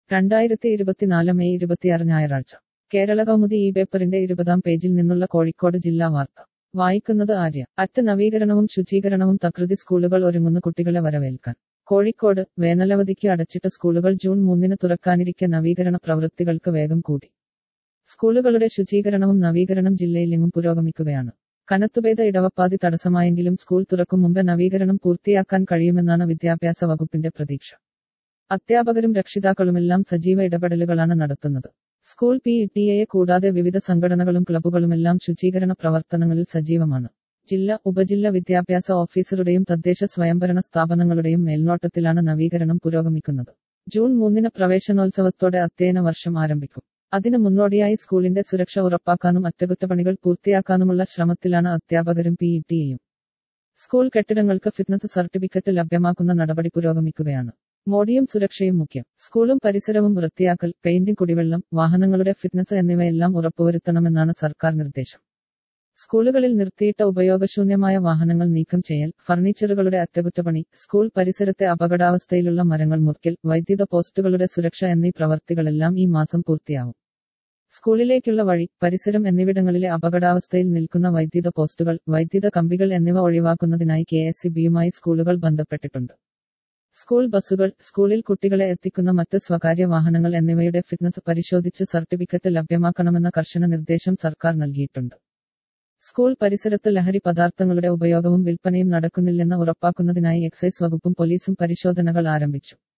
രണ്ടായിരത്തി ഇരുപത്തിനാല് മെയ് ഇരുപത്തിയാറ് ഞായറാഴ്ച കേരള കൗമുദി ഈ പേപ്പറിന്റെ ഇരുപതാം പേജിൽ നിന്നുള്ള കോഴിക്കോട് ജില്ലാ വാർത്ത വായിക്കുന്നത് ആര്യ അറ്റ് നവീകരണവും ശുചീകരണവും തകൃതി സ്കൂളുകൾ ഒരുങ്ങുന്ന കുട്ടികളെ വരവേൽക്കാൻ കോഴിക്കോട് വേനലവധിക്ക് അടച്ചിട്ട സ്കൂളുകൾ ജൂൺ മൂന്നിന് തുറക്കാനിരിക്കെ നവീകരണ പ്രവൃത്തികൾക്ക് വേഗം കൂടി സ്കൂളുകളുടെ ശുചീകരണവും നവീകരണം ജില്ലയിലെങ്ങും പുരോഗമിക്കുകയാണ് കനത്തുപെയ്ത ഇടവപ്പാതി തടസ്സമായെങ്കിലും സ്കൂൾ തുറക്കും മുമ്പ് നവീകരണം പൂർത്തിയാക്കാൻ കഴിയുമെന്നാണ് വിദ്യാഭ്യാസ വകുപ്പിന്റെ പ്രതീക്ഷ അധ്യാപകരും രക്ഷിതാക്കളുമെല്ലാം സജീവ ഇടപെടലുകളാണ് നടത്തുന്നത് സ്കൂൾ പി ടി എയെ കൂടാതെ വിവിധ സംഘടനകളും ക്ലബ്ബുകളുമെല്ലാം ശുചീകരണ പ്രവർത്തനങ്ങളിൽ സജീവമാണ് ജില്ല ഉപജില്ല വിദ്യാഭ്യാസ ഓഫീസറുടെയും തദ്ദേശ സ്വയംഭരണ സ്ഥാപനങ്ങളുടെയും മേൽനോട്ടത്തിലാണ് നവീകരണം പുരോഗമിക്കുന്നത് ജൂൺ മൂന്നിന് പ്രവേശനോത്സവത്തോടെ അധ്യയന വർഷം ആരംഭിക്കും അതിന് മുന്നോടിയായി സ്കൂളിന്റെ സുരക്ഷ ഉറപ്പാക്കാനും അറ്റകുറ്റപ്പണികൾ പൂർത്തിയാക്കാനുമുള്ള ശ്രമത്തിലാണ് അധ്യാപകരും പി ടിയും സ്കൂൾ കെട്ടിടങ്ങൾക്ക് ഫിറ്റ്നസ് സർട്ടിഫിക്കറ്റ് ലഭ്യമാക്കുന്ന നടപടി പുരോഗമിക്കുകയാണ് മോഡിയും സുരക്ഷയും മുഖ്യം സ്കൂളും പരിസരവും വൃത്തിയാക്കൽ പെയിന്റിംഗ് കുടിവെള്ളം വാഹനങ്ങളുടെ ഫിറ്റ്നസ് എന്നിവയെല്ലാം ഉറപ്പുവരുത്തണമെന്നാണ് സർക്കാർ നിർദ്ദേശം സ്കൂളുകളിൽ നിർത്തിയിട്ട ഉപയോഗശൂന്യമായ വാഹനങ്ങൾ നീക്കം ചെയ്യൽ ഫർണിച്ചറുകളുടെ അറ്റകുറ്റപ്പണി സ്കൂൾ പരിസരത്തെ അപകടാവസ്ഥയിലുള്ള മരങ്ങൾ മുറിക്കൽ വൈദ്യുത പോസ്റ്റുകളുടെ സുരക്ഷ എന്നീ പ്രവർത്തികളെല്ലാം ഈ മാസം പൂർത്തിയാവും സ്കൂളിലേക്കുള്ള വഴി പരിസരം എന്നിവിടങ്ങളിലെ അപകടാവസ്ഥയിൽ നിൽക്കുന്ന വൈദ്യുത പോസ്റ്റുകൾ വൈദ്യുത കമ്പികൾ എന്നിവ ഒഴിവാക്കുന്നതിനായി കെ എസ് ബിയുമായി സ്കൂളുകൾ ബന്ധപ്പെട്ടിട്ടുണ്ട് സ്കൂൾ ബസ്സുകൾ സ്കൂളിൽ കുട്ടികളെ എത്തിക്കുന്ന മറ്റ് സ്വകാര്യ വാഹനങ്ങൾ എന്നിവയുടെ ഫിറ്റ്നസ് പരിശോധിച്ച് സർട്ടിഫിക്കറ്റ് ലഭ്യമാക്കണമെന്ന കർശന നിർദ്ദേശം സർക്കാർ നൽകിയിട്ടുണ്ട് സ്കൂൾ പരിസരത്ത് ലഹരി പദാർത്ഥങ്ങളുടെ ഉപയോഗവും വിൽപ്പനയും നടക്കുന്നില്ലെന്ന് ഉറപ്പാക്കുന്നതിനായി എക്സൈസ് വകുപ്പും പോലീസും പരിശോധനകൾ ആരംഭിച്ചു